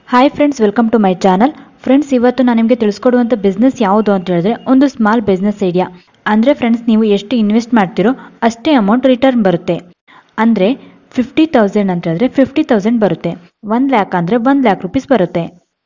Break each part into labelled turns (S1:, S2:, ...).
S1: hi friends welcome to my channel friends ಇವತ್ತು ನಾನು ನಿಮಗೆ ತಿಳಿಸ್ಕೊಡುವಂಥ ಬಿಸ್ನೆಸ್ ಯಾವುದು ಅಂತ ಹೇಳಿದ್ರೆ ಒಂದು ಸ್ಮಾಲ್ ಬಿಸ್ನೆಸ್ ಐಡಿಯಾ ಅಂದರೆ ಫ್ರೆಂಡ್ಸ್ ನೀವು ಎಷ್ಟು ಇನ್ವೆಸ್ಟ್ ಮಾಡ್ತೀರೋ ಅಷ್ಟೇ ಅಮೌಂಟ್ ರಿಟರ್ನ್ ಬರುತ್ತೆ ಅಂದರೆ ಫಿಫ್ಟಿ ತೌಸಂಡ್ ಅಂತ ಹೇಳಿದ್ರೆ ಫಿಫ್ಟಿ ತೌಸಂಡ್ ಬರುತ್ತೆ ಒನ್ ಲ್ಯಾಕ್ ಅಂದರೆ ಒನ್ ಲ್ಯಾಕ್ ರುಪೀಸ್ ಬರುತ್ತೆ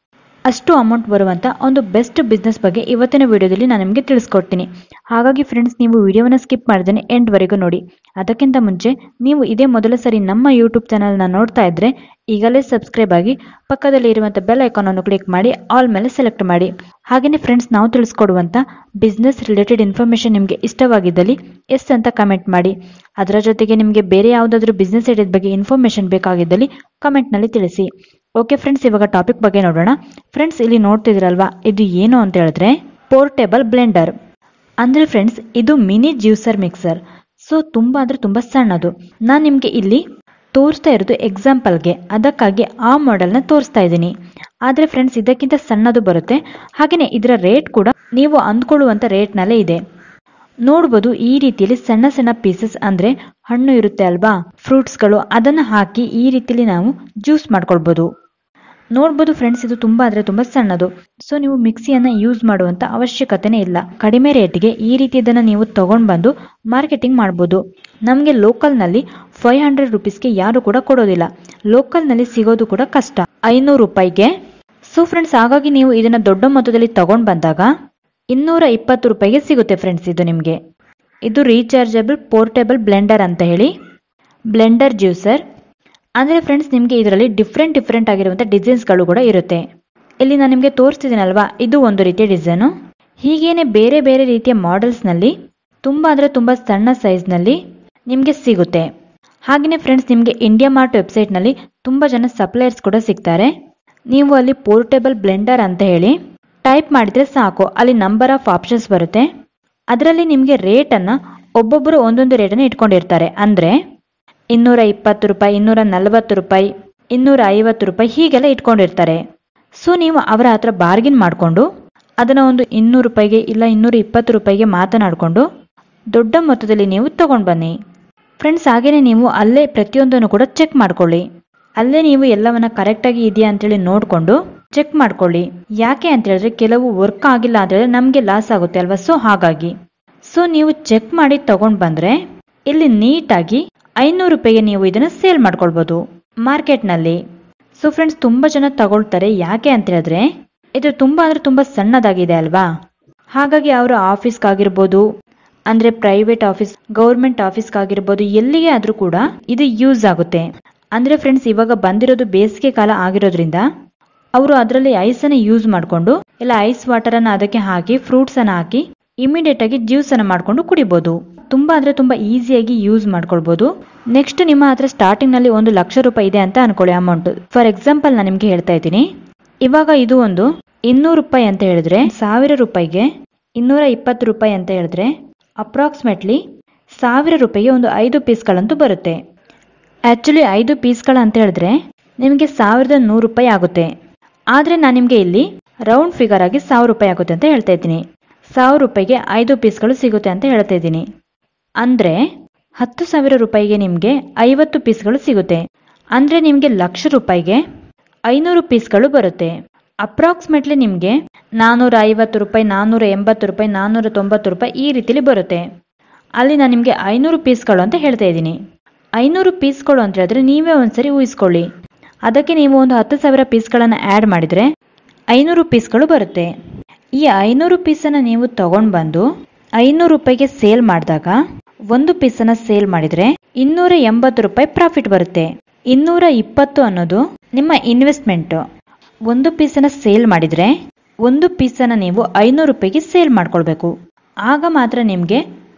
S1: ಅಷ್ಟು ಅಮೌಂಟ್ ಬರುವಂಥ ಒಂದು ಬೆಸ್ಟ್ ಬಿಸ್ನೆಸ್ ಬಗ್ಗೆ ಇವತ್ತಿನ ವಿಡಿಯೋದಲ್ಲಿ ನಾನು ನಿಮಗೆ ತಿಳಿಸ್ಕೊಡ್ತೀನಿ ಹಾಗಾಗಿ ಫ್ರೆಂಡ್ಸ್ ನೀವು ವಿಡಿಯೋವನ್ನು ಸ್ಕಿಪ್ ಮಾಡ್ದೇನೆ ಎಂಡ್ವರೆಗೂ ನೋಡಿ ಅದಕ್ಕಿಂತ ಮುಂಚೆ ನೀವು ಇದೇ ಮೊದಲ ಸರಿ ನಮ್ಮ ಯೂಟ್ಯೂಬ್ ಚಾನಲ್ನ ನೋಡ್ತಾ ಇದ್ದರೆ ಈಗಲೇ ಸಬ್ಸ್ಕ್ರೈಬ್ ಆಗಿ ಪಕ್ಕದಲ್ಲಿ ಇರುವಂಥ ಬೆಲ್ ಐಕಾನನ್ನು ಕ್ಲಿಕ್ ಮಾಡಿ ಆಲ್ ಮೇಲೆ ಸೆಲೆಕ್ಟ್ ಮಾಡಿ ಹಾಗೆಯೇ ಫ್ರೆಂಡ್ಸ್ ನಾವು ತಿಳಿಸ್ಕೊಡುವಂಥ ಬಿಸ್ನೆಸ್ ರಿಲೇಟೆಡ್ ಇನ್ಫಾರ್ಮೇಷನ್ ನಿಮಗೆ ಇಷ್ಟವಾಗಿದ್ದಲ್ಲಿ ಎಸ್ ಅಂತ ಕಮೆಂಟ್ ಮಾಡಿ ಅದರ ಜೊತೆಗೆ ನಿಮಗೆ ಬೇರೆ ಯಾವುದಾದ್ರೂ ಬಿಸ್ನೆಸ್ ಐಡಿಯಾದ ಬಗ್ಗೆ ಇನ್ಫಾರ್ಮೇಷನ್ ಬೇಕಾಗಿದ್ದಲ್ಲಿ ಕಮೆಂಟ್ನಲ್ಲಿ ತಿಳಿಸಿ ಓಕೆ ಫ್ರೆಂಡ್ಸ್ ಇವಾಗ ಟಾಪಿಕ್ ಬಗ್ಗೆ ನೋಡೋಣ ಫ್ರೆಂಡ್ಸ್ ಇಲ್ಲಿ ನೋಡ್ತಿದ್ದೀರಲ್ವಾ ಇದು ಏನು ಅಂತ ಹೇಳಿದ್ರೆ ಪೋರ್ಟೇಬಲ್ ಬ್ಲೆಂಡರ್ ಅಂದರೆ ಫ್ರೆಂಡ್ಸ್ ಇದು ಮಿನಿ ಜ್ಯೂಸರ್ ಮಿಕ್ಸರ್ ಸೊ ತುಂಬ ಅಂದರೆ ತುಂಬ ಸಣ್ಣದು ನಾನು ನಿಮಗೆ ಇಲ್ಲಿ ತೋರಿಸ್ತಾ ಇರೋದು ಎಕ್ಸಾಂಪಲ್ಗೆ ಅದಕ್ಕಾಗಿ ಆ ಮಾಡೆಲ್ನ ತೋರಿಸ್ತಾ ಇದ್ದೀನಿ ಆದರೆ ಫ್ರೆಂಡ್ಸ್ ಇದಕ್ಕಿಂತ ಸಣ್ಣದು ಬರುತ್ತೆ ಹಾಗೆಯೇ ಇದರ ರೇಟ್ ಕೂಡ ನೀವು ಅಂದ್ಕೊಳ್ಳುವಂಥ ರೇಟ್ನಲ್ಲೇ ಇದೆ ನೋಡ್ಬೋದು ಈ ರೀತಿಯಲ್ಲಿ ಸಣ್ಣ ಸಣ್ಣ ಪೀಸಸ್ ಅಂದರೆ ಹಣ್ಣು ಇರುತ್ತೆ ಅಲ್ವಾ ಫ್ರೂಟ್ಸ್ಗಳು ಅದನ್ನು ಹಾಕಿ ಈ ರೀತಿಯಲ್ಲಿ ನಾವು ಜ್ಯೂಸ್ ಮಾಡ್ಕೊಳ್ಬೋದು ನೋಡ್ಬೋದು ಫ್ರೆಂಡ್ಸ್ ಇದು ತುಂಬ ಅಂದರೆ ತುಂಬ ಸಣ್ಣದು ಸೊ ನೀವು ಮಿಕ್ಸಿಯನ್ನು ಯೂಸ್ ಮಾಡುವಂಥ ಅವಶ್ಯಕತೆನೇ ಇಲ್ಲ ಕಡಿಮೆ ರೇಟ್ಗೆ ಈ ರೀತಿಯದನ್ನು ನೀವು ತಗೊಂಡು ಬಂದು ಮಾರ್ಕೆಟಿಂಗ್ ಮಾಡ್ಬೋದು ನಮಗೆ ಲೋಕಲ್ನಲ್ಲಿ ಫೈವ್ ಹಂಡ್ರೆಡ್ ರುಪೀಸ್ಗೆ ಯಾರು ಕೂಡ ಕೊಡೋದಿಲ್ಲ ಲೋಕಲ್ನಲ್ಲಿ ಸಿಗೋದು ಕೂಡ ಕಷ್ಟ ಐನೂರು ರೂಪಾಯಿಗೆ ಸೊ ಫ್ರೆಂಡ್ಸ್ ಹಾಗಾಗಿ ನೀವು ಇದನ್ನು ದೊಡ್ಡ ಮೊತ್ತದಲ್ಲಿ ತಗೊಂಡು ಬಂದಾಗ ಇನ್ನೂರ ಇಪ್ಪತ್ತು ರೂಪಾಯಿಗೆ ಸಿಗುತ್ತೆ ಫ್ರೆಂಡ್ಸ್ ಇದು ನಿಮಗೆ ಇದು ರೀಚಾರ್ಜಬಲ್ ಪೋರ್ಟೇಬಲ್ ಬ್ಲೆಂಡರ್ ಅಂತ ಹೇಳಿ ಬ್ಲೆಂಡರ್ ಜ್ಯೂಸರ್ ಅಂದರೆ ಫ್ರೆಂಡ್ಸ್ ನಿಮಗೆ ಇದರಲ್ಲಿ ಡಿಫ್ರೆಂಟ್ ಡಿಫ್ರೆಂಟ್ ಆಗಿರುವಂಥ ಡಿಸೈನ್ಸ್ಗಳು ಕೂಡ ಇರುತ್ತೆ ಇಲ್ಲಿ ನಾನು ನಿಮಗೆ ತೋರಿಸ್ತಿದ್ದೀನಲ್ವಾ ಇದು ಒಂದು ರೀತಿಯ ಡಿಸೈನು ಹೀಗೇನೆ ಬೇರೆ ಬೇರೆ ರೀತಿಯ ಮಾಡೆಲ್ಸ್ನಲ್ಲಿ ತುಂಬ ಅಂದರೆ ತುಂಬ ಸಣ್ಣ ಸೈಜ್ನಲ್ಲಿ ನಿಮಗೆ ಸಿಗುತ್ತೆ ಹಾಗೆಯೇ ಫ್ರೆಂಡ್ಸ್ ನಿಮಗೆ ಇಂಡಿಯಾ ಮಾರ್ಟ್ ವೆಬ್ಸೈಟ್ನಲ್ಲಿ ತುಂಬ ಜನ ಸಪ್ಲೈಯರ್ಸ್ ಕೂಡ ಸಿಗ್ತಾರೆ ನೀವು ಅಲ್ಲಿ ಪೋರ್ಟೇಬಲ್ ಬ್ಲೆಂಡರ್ ಅಂತ ಹೇಳಿ ಟೈಪ್ ಮಾಡಿದರೆ ಸಾಕು ಅಲ್ಲಿ ನಂಬರ್ ಆಫ್ ಆಪ್ಷನ್ಸ್ ಬರುತ್ತೆ ಅದರಲ್ಲಿ ನಿಮಗೆ ರೇಟನ್ನು ಒಬ್ಬೊಬ್ಬರು ಒಂದೊಂದು ರೇಟನ್ನು ಇಟ್ಕೊಂಡಿರ್ತಾರೆ ಅಂದರೆ ಇನ್ನೂರ ಇಪ್ಪತ್ತು ರೂಪಾಯಿ ಇನ್ನೂರ ನಲವತ್ತು ರೂಪಾಯಿ ಇನ್ನೂರ ಐವತ್ತು ರೂಪಾಯಿ ಹೀಗೆಲ್ಲ ಇಟ್ಕೊಂಡಿರ್ತಾರೆ ಸೊ ನೀವು ಅವರ ಹತ್ರ ಬಾರ್ಗಿನ್ ಮಾಡಿಕೊಂಡು ಅದನ್ನು ಒಂದು ಇನ್ನೂರು ರೂಪಾಯಿಗೆ ಇಲ್ಲ ಇನ್ನೂರ ಇಪ್ಪತ್ತು ರೂಪಾಯಿಗೆ ಮಾತನಾಡಿಕೊಂಡು ದೊಡ್ಡ ಮೊತ್ತದಲ್ಲಿ ನೀವು ತಗೊಂಡು ಬನ್ನಿ ಫ್ರೆಂಡ್ಸ್ ಹಾಗೆಯೇ ನೀವು ಅಲ್ಲೇ ಪ್ರತಿಯೊಂದನ್ನು ಕೂಡ ಚೆಕ್ ಮಾಡ್ಕೊಳ್ಳಿ ಅಲ್ಲೇ ನೀವು ಎಲ್ಲವನ್ನ ಕರೆಕ್ಟಾಗಿ ಇದೆಯಾ ಅಂತೇಳಿ ನೋಡಿಕೊಂಡು ಚೆಕ್ ಮಾಡ್ಕೊಳ್ಳಿ ಯಾಕೆ ಅಂತ ಹೇಳಿದ್ರೆ ಕೆಲವು ವರ್ಕ್ ಆಗಿಲ್ಲ ಅಂತ ಹೇಳಿದ್ರೆ ನಮಗೆ ಲಾಸ್ ಆಗುತ್ತೆ ಅಲ್ವಾ ಸೊ ಹಾಗಾಗಿ ಸೊ ನೀವು ಚೆಕ್ ಮಾಡಿ ತಗೊಂಡು ಬಂದ್ರೆ ಇಲ್ಲಿ ನೀಟಾಗಿ ಐನೂರು ರೂಪಾಯಿಗೆ ನೀವು ಇದನ್ನ ಸೇಲ್ ಮಾಡ್ಕೊಳ್ಬೋದು ಮಾರ್ಕೆಟ್ನಲ್ಲಿ ಸೊ ಫ್ರೆಂಡ್ಸ್ ತುಂಬ ಜನ ತಗೊಳ್ತಾರೆ ಯಾಕೆ ಅಂತ ಹೇಳಿದ್ರೆ ಇದು ತುಂಬ ಅಂದ್ರೆ ತುಂಬ ಸಣ್ಣದಾಗಿದೆ ಅಲ್ವಾ ಹಾಗಾಗಿ ಅವರ ಆಫೀಸ್ಗಾಗಿರ್ಬೋದು ಅಂದ್ರೆ ಪ್ರೈವೇಟ್ ಆಫೀಸ್ ಗೌರ್ಮೆಂಟ್ ಆಫೀಸ್ಗಾಗಿರ್ಬೋದು ಎಲ್ಲಿಗೆ ಆದ್ರೂ ಕೂಡ ಇದು ಯೂಸ್ ಆಗುತ್ತೆ ಅಂದ್ರೆ ಫ್ರೆಂಡ್ಸ್ ಇವಾಗ ಬಂದಿರೋದು ಬೇಸಿಗೆ ಕಾಲ ಆಗಿರೋದ್ರಿಂದ ಅವರು ಅದರಲ್ಲಿ ಐಸನ್ನು ಯೂಸ್ ಮಾಡಿಕೊಂಡು ಇಲ್ಲ ಐಸ್ ವಾಟರನ್ನು ಅದಕ್ಕೆ ಹಾಕಿ ಫ್ರೂಟ್ಸನ್ನು ಹಾಕಿ ಇಮಿಡಿಯೇಟ್ ಆಗಿ ಜ್ಯೂಸ್ ಅನ್ನು ಮಾಡ್ಕೊಂಡು ಕುಡಿಬಹುದು ತುಂಬಾ ಅಂದ್ರೆ ತುಂಬಾ ಈಸಿಯಾಗಿ ಯೂಸ್ ಮಾಡ್ಕೊಳ್ಬಹುದು ನೆಕ್ಸ್ಟ್ ನಿಮ್ಮ ಹತ್ರ ಸ್ಟಾರ್ಟಿಂಗ್ ನಲ್ಲಿ ಒಂದು ಲಕ್ಷ ರೂಪಾಯಿ ಇದೆ ಅಂತ ಅನ್ಕೊಳ್ಳಿ ಅಮೌಂಟ್ ಫಾರ್ ಎಕ್ಸಾಂಪಲ್ ನಾನು ನಿಮ್ಗೆ ಹೇಳ್ತಾ ಇದ್ದೀನಿ ಇವಾಗ ಇದು ಒಂದು ಇನ್ನೂರು ರೂಪಾಯಿ ಅಂತ ಹೇಳಿದ್ರೆ ಸಾವಿರ ರೂಪಾಯಿಗೆ ಇನ್ನೂರ ಇಪ್ಪತ್ತು ರೂಪಾಯಿ ಅಂತ ಹೇಳಿದ್ರೆ ಅಪ್ರಾಕ್ಸಿಮೇಟ್ಲಿ ಸಾವಿರ ರೂಪಾಯಿಗೆ ಒಂದು ಐದು ಪೀಸ್ಗಳಂತೂ ಬರುತ್ತೆ ಆಕ್ಚುಲಿ ಐದು ಪೀಸ್ಗಳ ಅಂತ ಹೇಳಿದ್ರೆ ನಿಮಗೆ ಸಾವಿರದ ನೂರು ರೂಪಾಯಿ ಆಗುತ್ತೆ ಆದರೆ ನಾನು ನಿಮಗೆ ಇಲ್ಲಿ ರೌಂಡ್ ಫಿಗರ್ ಆಗಿ ಸಾವಿರ ರೂಪಾಯಿ ಆಗುತ್ತೆ ಅಂತ ಹೇಳ್ತಾ ಇದ್ದೀನಿ ಸಾವಿರ ರೂಪಾಯಿಗೆ ಐದು ಪೀಸ್ಗಳು ಸಿಗುತ್ತೆ ಅಂತ ಹೇಳ್ತಾ ಇದ್ದೀನಿ ಅಂದರೆ ಹತ್ತು ಸಾವಿರ ರೂಪಾಯಿಗೆ ನಿಮಗೆ ಐವತ್ತು ಪೀಸ್ಗಳು ಸಿಗುತ್ತೆ ಅಂದರೆ ನಿಮಗೆ ಲಕ್ಷ ರೂಪಾಯಿಗೆ ಐನೂರು ಪೀಸ್ಗಳು ಬರುತ್ತೆ ಅಪ್ರಾಕ್ಸಿಮೇಟ್ಲಿ ನಿಮಗೆ ನಾನ್ನೂರ ಐವತ್ತು ರೂಪಾಯಿ ನಾನ್ನೂರ ಎಂಬತ್ತು ರೂಪಾಯಿ ನಾನ್ನೂರ ತೊಂಬತ್ತು ರೂಪಾಯಿ ಈ ರೀತಿಲಿ ಬರುತ್ತೆ ಅಲ್ಲಿ ನಾನು ನಿಮಗೆ ಐನೂರು ಪೀಸ್ಗಳು ಅಂತ ಹೇಳ್ತಾ ಇದ್ದೀನಿ ಐನೂರು ಪೀಸ್ಗಳು ಅಂತ ಹೇಳಿದ್ರೆ ನೀವೇ ಒಂದ್ಸರಿ ಊಹಿಸ್ಕೊಳ್ಳಿ ಅದಕ್ಕೆ ನೀವು ಒಂದು ಹತ್ತು ಸಾವಿರ ಪೀಸ್ಗಳನ್ನು ಆ್ಯಡ್ ಮಾಡಿದರೆ ಐನೂರು ಪೀಸ್ಗಳು ಬರುತ್ತೆ ಈ ಐನೂರು ಪೀಸನ್ನು ನೀವು ತಗೊಂಡು ಬಂದು ಐನೂರು ರೂಪಾಯಿಗೆ ಸೇಲ್ ಮಾಡಿದಾಗ ಒಂದು ಪೀಸನ್ನು ಸೇಲ್ ಮಾಡಿದರೆ ಇನ್ನೂರ ಎಂಬತ್ತು ರೂಪಾಯಿ ಪ್ರಾಫಿಟ್ ಬರುತ್ತೆ ಇನ್ನೂರ ಇಪ್ಪತ್ತು ಅನ್ನೋದು ನಿಮ್ಮ ಇನ್ವೆಸ್ಟ್ಮೆಂಟ್ ಒಂದು ಪೀಸನ್ನು ಸೇಲ್ ಮಾಡಿದರೆ ಒಂದು ಪೀಸನ್ನು ನೀವು ಐನೂರು ರೂಪಾಯಿಗೆ ಸೇಲ್ ಮಾಡ್ಕೊಳ್ಬೇಕು ಆಗ ಮಾತ್ರ ನಿಮಗೆ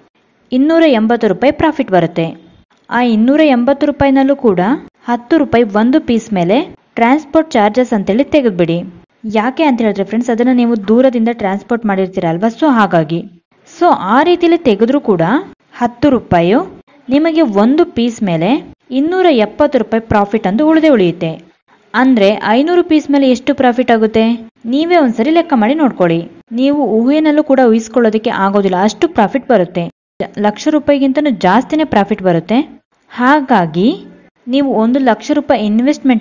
S1: ಇನ್ನೂರ ಎಂಬತ್ತು ರೂಪಾಯಿ ಪ್ರಾಫಿಟ್ ಬರುತ್ತೆ ಆ ಇನ್ನೂರ ಎಂಬತ್ತು ರೂಪಾಯಿನಲ್ಲೂ ಕೂಡ ಹತ್ತು ರೂಪಾಯಿ ಒಂದು ಪೀಸ್ ಮೇಲೆ ಟ್ರಾನ್ಸ್ಪೋರ್ಟ್ ಚಾರ್ಜಸ್ ಅಂತೇಳಿ ತೆಗೆದ್ಬಿಡಿ ಯಾಕೆ ಅಂತ ಹೇಳಿದ್ರೆ ಫ್ರೆಂಡ್ಸ್ ಅದನ್ನು ನೀವು ದೂರದಿಂದ ಟ್ರಾನ್ಸ್ಪೋರ್ಟ್ ಮಾಡಿರ್ತೀರ ಅಲ್ವಾ ಸೊ ಹಾಗಾಗಿ ಸೊ ಆ ರೀತಿಯಲ್ಲಿ ತೆಗೆದ್ರೂ ಕೂಡ ಹತ್ತು ರೂಪಾಯಿ ನಿಮಗೆ ಒಂದು ಪೀಸ್ ಮೇಲೆ ಇನ್ನೂರ ಎಪ್ಪತ್ತು ರೂಪಾಯಿ ಪ್ರಾಫಿಟ್ ಅಂತ ಉಳಿದೇ ಉಳಿಯುತ್ತೆ ಅಂದ್ರೆ ಐನೂರು ಪೀಸ್ ಮೇಲೆ ಎಷ್ಟು ಪ್ರಾಫಿಟ್ ಆಗುತ್ತೆ ನೀವೇ ಒಂದ್ಸರಿ ಲೆಕ್ಕ ಮಾಡಿ ನೋಡ್ಕೊಳ್ಳಿ ನೀವು ಊಹೆನಲ್ಲೂ ಕೂಡ ಊಹಿಸ್ಕೊಳ್ಳೋದಕ್ಕೆ ಆಗೋದಿಲ್ಲ ಅಷ್ಟು ಪ್ರಾಫಿಟ್ ಬರುತ್ತೆ ಲಕ್ಷ ರೂಪಾಯಿಗಿಂತನೂ ಜಾಸ್ತಿನೇ ಪ್ರಾಫಿಟ್ ಬರುತ್ತೆ ಹಾಗಾಗಿ ನೀವು ಒಂದು ಲಕ್ಷ ರೂಪಾಯಿ ಇನ್ವೆಸ್ಟ್ಮೆಂಟ್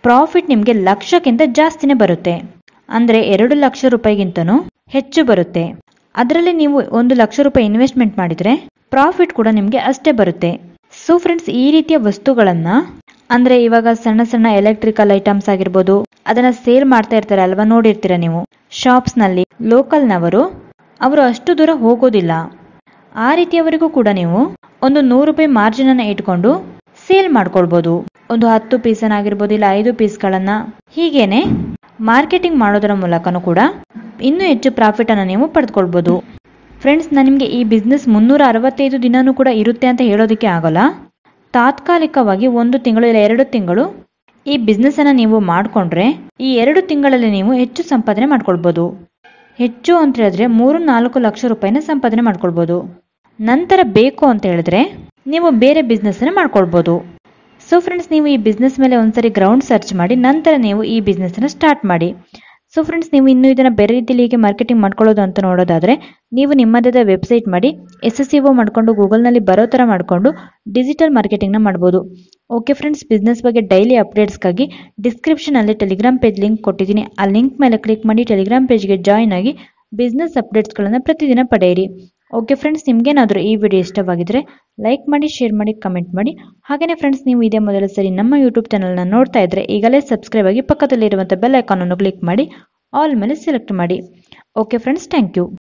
S1: ಪ್ರಾಫಿಟ್ ನಿಮಗೆ ಲಕ್ಷಕ್ಕಿಂತ ಜಾಸ್ತಿನೇ ಬರುತ್ತೆ ಅಂದರೆ ಎರಡು ಲಕ್ಷ ರೂಪಾಯಿಗಿಂತನೂ ಹೆಚ್ಚು ಬರುತ್ತೆ ಅದರಲ್ಲಿ ನೀವು ಒಂದು ಲಕ್ಷ ರೂಪಾಯಿ ಇನ್ವೆಸ್ಟ್ಮೆಂಟ್ ಮಾಡಿದರೆ ಪ್ರಾಫಿಟ್ ಕೂಡ ನಿಮಗೆ ಅಷ್ಟೇ ಬರುತ್ತೆ ಸೊ ಫ್ರೆಂಡ್ಸ್ ಈ ರೀತಿಯ ವಸ್ತುಗಳನ್ನು ಅಂದರೆ ಇವಾಗ ಸಣ್ಣ ಸಣ್ಣ ಎಲೆಕ್ಟ್ರಿಕಲ್ ಐಟಮ್ಸ್ ಆಗಿರ್ಬೋದು ಅದನ್ನ ಸೇಲ್ ಮಾಡ್ತಾ ಇರ್ತಾರೆ ಅಲ್ವಾ ನೋಡಿರ್ತೀರ ನೀವು ಶಾಪ್ಸ್ನಲ್ಲಿ ಲೋಕಲ್ನವರು ಅವರು ಅಷ್ಟು ದೂರ ಹೋಗೋದಿಲ್ಲ ಆ ರೀತಿಯವರಿಗೂ ಕೂಡ ನೀವು ಒಂದು ನೂರು ರೂಪಾಯಿ ಮಾರ್ಜಿನನ್ನು ಇಟ್ಕೊಂಡು ಸೇಲ್ ಮಾಡ್ಕೊಳ್ಬೋದು ಒಂದು ಹತ್ತು ಪೀಸನ್ನ ಆಗಿರ್ಬೋದು ಇಲ್ಲ ಐದು ಪೀಸ್ಗಳನ್ನು ಹೀಗೇನೆ ಮಾರ್ಕೆಟಿಂಗ್ ಮಾಡೋದರ ಮೂಲಕನೂ ಕೂಡ ಇನ್ನೂ ಹೆಚ್ಚು ಪ್ರಾಫಿಟನ್ನು ನೀವು ಪಡೆದುಕೊಳ್ಬೋದು ಫ್ರೆಂಡ್ಸ್ ನಾನು ನಿಮಗೆ ಈ ಬಿಸ್ನೆಸ್ ಮುನ್ನೂರ ಅರವತ್ತೈದು ದಿನನೂ ಕೂಡ ಇರುತ್ತೆ ಅಂತ ಹೇಳೋದಕ್ಕೆ ಆಗೋಲ್ಲ ತಾತ್ಕಾಲಿಕವಾಗಿ ಒಂದು ತಿಂಗಳು ಇಲ್ಲ ಎರಡು ತಿಂಗಳು ಈ ಬಿಸ್ನೆಸ್ಸನ್ನು ನೀವು ಮಾಡಿಕೊಂಡ್ರೆ ಈ ಎರಡು ತಿಂಗಳಲ್ಲಿ ನೀವು ಹೆಚ್ಚು ಸಂಪಾದನೆ ಮಾಡ್ಕೊಳ್ಬೋದು ಹೆಚ್ಚು ಅಂತ ಹೇಳಿದ್ರೆ ಮೂರು ನಾಲ್ಕು ಲಕ್ಷ ರೂಪಾಯಿನ ಸಂಪಾದನೆ ಮಾಡ್ಕೊಳ್ಬೋದು ನಂತರ ಬೇಕು ಅಂತ ಹೇಳಿದ್ರೆ ನೀವು ಬೇರೆ ಬಿಸ್ನೆಸ್ಸನ್ನು ಮಾಡ್ಕೊಳ್ಬೋದು ಸೊ ಫ್ರೆಂಡ್ಸ್ ನೀವು ಈ ಬಿಸ್ನೆಸ್ ಮೇಲೆ ಒಂದ್ಸರಿ ಗ್ರೌಂಡ್ ಸರ್ಚ್ ಮಾಡಿ ನಂತರ ನೀವು ಈ ಬಿಸ್ನೆಸ್ಸನ್ನು ಸ್ಟಾರ್ಟ್ ಮಾಡಿ ಸೊ ಫ್ರೆಂಡ್ಸ್ ನೀವು ಇನ್ನೂ ಇದನ್ನು ಬೇರೆ ರೀತಿಯಲ್ಲಿ ಹೇಗೆ ಮಾರ್ಕೆಟಿಂಗ್ ಮಾಡ್ಕೊಳ್ಳೋದು ಅಂತ ನೋಡೋದಾದರೆ ನೀವು ನಿಮ್ಮದೇ ವೆಬ್ಸೈಟ್ ಮಾಡಿ ಎಸ್ ಎಸ್ ಸಿ ಒ ಮಾಡಿಕೊಂಡು ಗೂಗಲ್ನಲ್ಲಿ ಬರೋ ಥರ ಮಾಡಿಕೊಂಡು ಡಿಜಿಟಲ್ ಮಾರ್ಕೆಟಿಂಗ್ನ ಮಾಡ್ಬೋದು ಓಕೆ ಫ್ರೆಂಡ್ಸ್ ಬಿಸ್ನೆಸ್ ಬಗ್ಗೆ ಡೈಲಿ ಅಪ್ಡೇಟ್ಸ್ಗಾಗಿ ಡಿಸ್ಕ್ರಿಪ್ಷನಲ್ಲಿ ಟೆಲಿಗ್ರಾಮ್ ಪೇಜ್ ಲಿಂಕ್ ಕೊಟ್ಟಿದ್ದೀನಿ ಆ ಲಿಂಕ್ ಮೇಲೆ ಕ್ಲಿಕ್ ಮಾಡಿ ಟೆಲಿಗ್ರಾಮ್ ಪೇಜ್ಗೆ ಜಾಯ್ನ್ ಆಗಿ ಬಿಸ್ನೆಸ್ ಅಪ್ಡೇಟ್ಸ್ಗಳನ್ನು ಪ್ರತಿದಿನ ಪಡೆಯಿರಿ ಓಕೆ ಫ್ರೆಂಡ್ಸ್ ನಿಮಗೇನಾದರೂ ಈ ವಿಡಿಯೋ ಇಷ್ಟವಾಗಿದ್ದರೆ ಲೈಕ್ ಮಾಡಿ ಶೇರ್ ಮಾಡಿ ಕಮೆಂಟ್ ಮಾಡಿ ಹಾಗೆಯೇ ಫ್ರೆಂಡ್ಸ್ ನೀವು ಇದೇ ಮೊದಲ ಸರಿ ನಮ್ಮ ಯೂಟ್ಯೂಬ್ ಚಾನಲ್ನ ನೋಡ್ತಾ ಇದ್ದರೆ ಈಗಲೇ ಸಬ್ಸ್ಕ್ರೈಬ್ ಆಗಿ ಪಕ್ಕದಲ್ಲಿರುವಂಥ ಬೆಲ್ ಐಕಾನನ್ನು ಕ್ಲಿಕ್ ಮಾಡಿ ಆಲ್ ಮೇಲೆ ಸೆಲೆಕ್ಟ್ ಮಾಡಿ ಓಕೆ ಫ್ರೆಂಡ್ಸ್ ಥ್ಯಾಂಕ್ ಯು